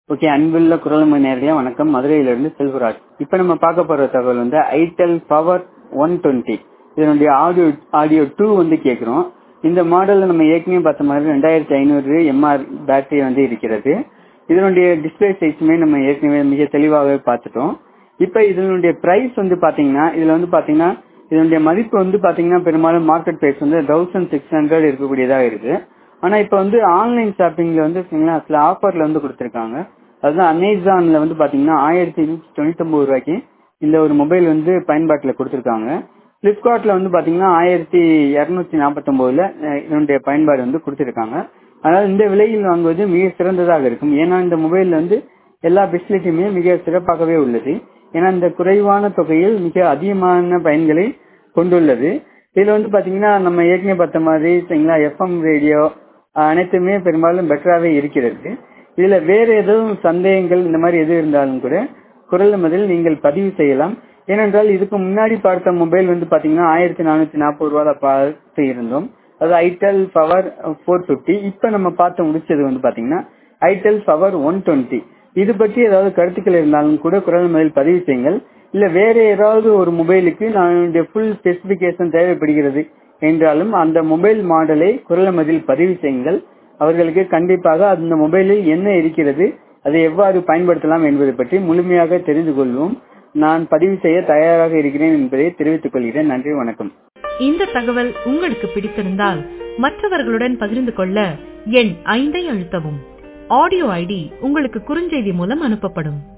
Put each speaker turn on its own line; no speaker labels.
okay அன்புள்ள குரல்மணி நேரடியா வணக்கம் மதுரையிலிருந்து செல்வராஜ் இப்ப நம்ம பார்க்க போற தகவல் வந்து ஐடெல் பவர் ஒன் டுவெண்ட்டி இதனுடைய ஆடியோ ஆடியோ டூ வந்து கேட்கிறோம் இந்த மாடல்ல நம்ம ஏற்கனவே பார்த்த மாதிரி ரெண்டாயிரத்தி ஐநூறு எம்ஆர் பேட்டரி வந்து இருக்கிறது இதனுடைய டிஸ்பிளே சைஸுமே நம்ம ஏற்கனவே மிக தெளிவாகவே பார்த்துட்டோம் இப்ப இதனுடைய பிரைஸ் வந்து பாத்தீங்கன்னா இதுல வந்து பாத்தீங்கன்னா இதனுடைய மதிப்பு வந்து பாத்தீங்கன்னா பெரும்பாலும் மார்க்கெட் பிரைஸ் வந்து தௌசண்ட் சிக்ஸ் ஹண்ட்ரட் இருக்கக்கூடியதா இருக்கு ஆனா இப்ப வந்து ஆன்லைன் ஷாப்பிங்ல வந்து பாத்தீங்கன்னா சில ஆஃபர்ல வந்து கொடுத்திருக்காங்க அதுதான் அமேசான்ல வந்து பாத்தீங்கன்னா ஆயிரத்தி தொண்ணூத்தி ஒன்பது ரூபாய்க்கு இந்த ஒரு மொபைல் வந்து பயன்பாட்டுல கொடுத்திருக்காங்க பிளிப்கார்ட்ல வந்து பாத்தீங்கன்னா ஆயிரத்தி இருநூத்தி நாற்பத்தி ஒன்பதுல இதனுடைய பயன்பாடு வந்து கொடுத்திருக்காங்க அதாவது இந்த விலையில் வாங்குவது மிக சிறந்ததாக இருக்கும் ஏன்னா இந்த மொபைல் வந்து எல்லா ஃபெசிலிட்டியுமே மிக சிறப்பாகவே உள்ளது ஏன்னா இந்த குறைவான தொகையில் மிக அதிகமான பயன்களை கொண்டுள்ளது இதுல வந்து பாத்தீங்கன்னா நம்ம ஏற்கனவே பார்த்த மாதிரி சரிங்களா எஃப்எம் ரேடியோ அனைத்துமே பெரும்பாலும் பெட்டராகவே இருக்கிறது இதுல வேற எதுவும் சந்தேகங்கள் இந்த மாதிரி எது இருந்தாலும் கூட குரல் முதல் நீங்கள் பதிவு செய்யலாம் ஏனென்றால் இதுக்கு முன்னாடி பார்த்த மொபைல் வந்து பாத்தீங்கன்னா ஆயிரத்தி நானூத்தி நாற்பது ரூபாய் பார்த்து இருந்தோம் அது ஐடெல் பவர் போர் பிப்டி இப்ப நம்ம பார்த்து முடிச்சது வந்து பாத்தீங்கன்னா ஐடெல் பவர் ஒன் டுவெண்ட்டி இது பற்றி ஏதாவது கருத்துக்கள் இருந்தாலும் கூட குரல் முதல் பதிவு செய்யுங்கள் இல்ல வேற ஏதாவது ஒரு மொபைலுக்கு நான் ஃபுல் ஸ்பெசிபிகேஷன் தேவைப்படுகிறது என்றாலும் அந்த மொபைல் மாடலை குரல் மதில் பதிவு செய்யுங்கள் அவர்களுக்கு கண்டிப்பாக அந்த மொபைலில் என்ன இருக்கிறது அதை எவ்வாறு பயன்படுத்தலாம் என்பதை பற்றி முழுமையாக தெரிந்து கொள்வோம் நான் பதிவு செய்ய தயாராக இருக்கிறேன் என்பதை தெரிவித்துக் கொள்கிறேன் நன்றி வணக்கம்
இந்த தகவல் உங்களுக்கு பிடித்திருந்தால் மற்றவர்களுடன் பகிர்ந்து கொள்ள எண் ஐந்தை அழுத்தவும் ஆடியோ ஐடி உங்களுக்கு குறுஞ்செய்தி மூலம் அனுப்பப்படும்